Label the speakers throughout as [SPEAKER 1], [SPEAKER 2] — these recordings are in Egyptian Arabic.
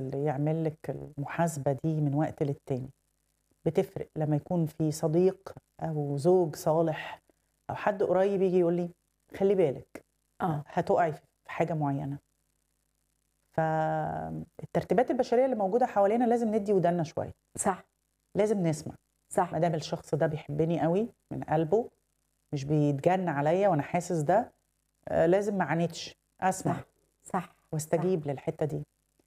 [SPEAKER 1] اللي يعمل لك المحاسبة دي من وقت للتاني بتفرق لما يكون في صديق أو زوج صالح أو حد قريب يجي يقول لي خلي بالك
[SPEAKER 2] اه
[SPEAKER 1] هتقعي في حاجة معينة فالترتيبات البشرية اللي موجودة حوالينا لازم ندي ودنا شوية
[SPEAKER 2] صح
[SPEAKER 1] لازم نسمع
[SPEAKER 2] صح
[SPEAKER 1] ما دام الشخص ده بيحبني قوي من قلبه مش بيتجن عليا وانا حاسس ده آه، لازم ما عانيتش اسمع
[SPEAKER 2] صح صح
[SPEAKER 1] واستجيب للحته دي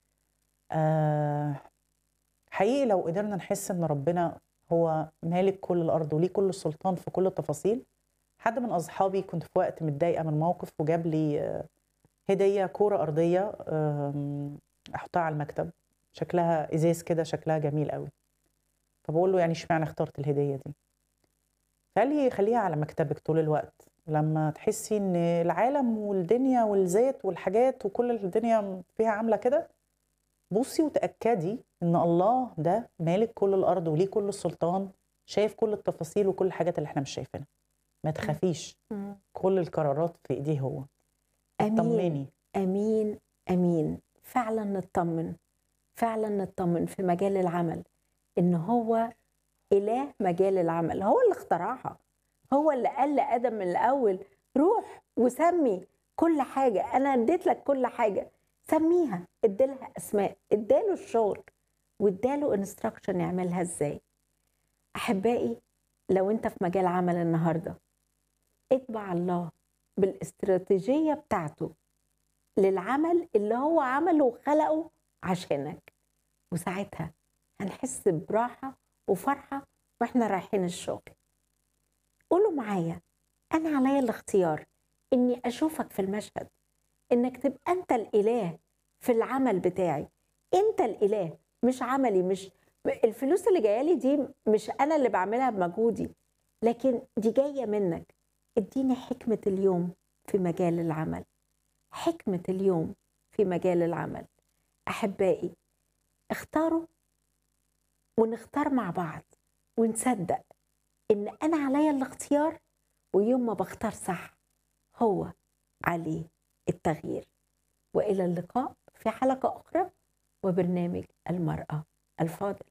[SPEAKER 1] آه حقيقي لو قدرنا نحس ان ربنا هو مالك كل الارض وليه كل السلطان في كل التفاصيل حد من اصحابي كنت في وقت متضايقه من موقف وجاب لي آه، هديه كوره ارضيه آم، احطها على المكتب شكلها ازاز كده شكلها جميل قوي فبقول له يعني اشمعنى اخترت الهديه دي فقال لي خليها على مكتبك طول الوقت لما تحسي ان العالم والدنيا والذات والحاجات وكل الدنيا فيها عامله كده بصي وتاكدي ان الله ده مالك كل الارض وليه كل السلطان شايف كل التفاصيل وكل الحاجات اللي احنا مش شايفينها ما تخافيش
[SPEAKER 2] مم.
[SPEAKER 1] كل القرارات في ايديه هو
[SPEAKER 2] امين
[SPEAKER 1] طمني
[SPEAKER 2] امين امين فعلا نطمن فعلا نطمن في مجال العمل ان هو اله مجال العمل هو اللي اخترعها هو اللي قال لادم من الاول روح وسمي كل حاجه انا اديت لك كل حاجه سميها اديلها اسماء اداله الشغل واداله انستراكشن يعملها ازاي احبائي لو انت في مجال عمل النهارده اتبع الله بالاستراتيجيه بتاعته للعمل اللي هو عمله وخلقه عشانك وساعتها هنحس براحة وفرحة واحنا رايحين الشغل قولوا معايا أنا عليا الاختيار إني أشوفك في المشهد إنك تبقى أنت الإله في العمل بتاعي أنت الإله مش عملي مش الفلوس اللي جايه لي دي مش أنا اللي بعملها بمجهودي لكن دي جاية منك اديني حكمة اليوم في مجال العمل حكمة اليوم في مجال العمل أحبائي اختاروا ونختار مع بعض ونصدق إن أنا عليا الاختيار ويوم ما بختار صح هو عليه التغيير وإلى اللقاء في حلقة أخرى وبرنامج المرأة الفاضل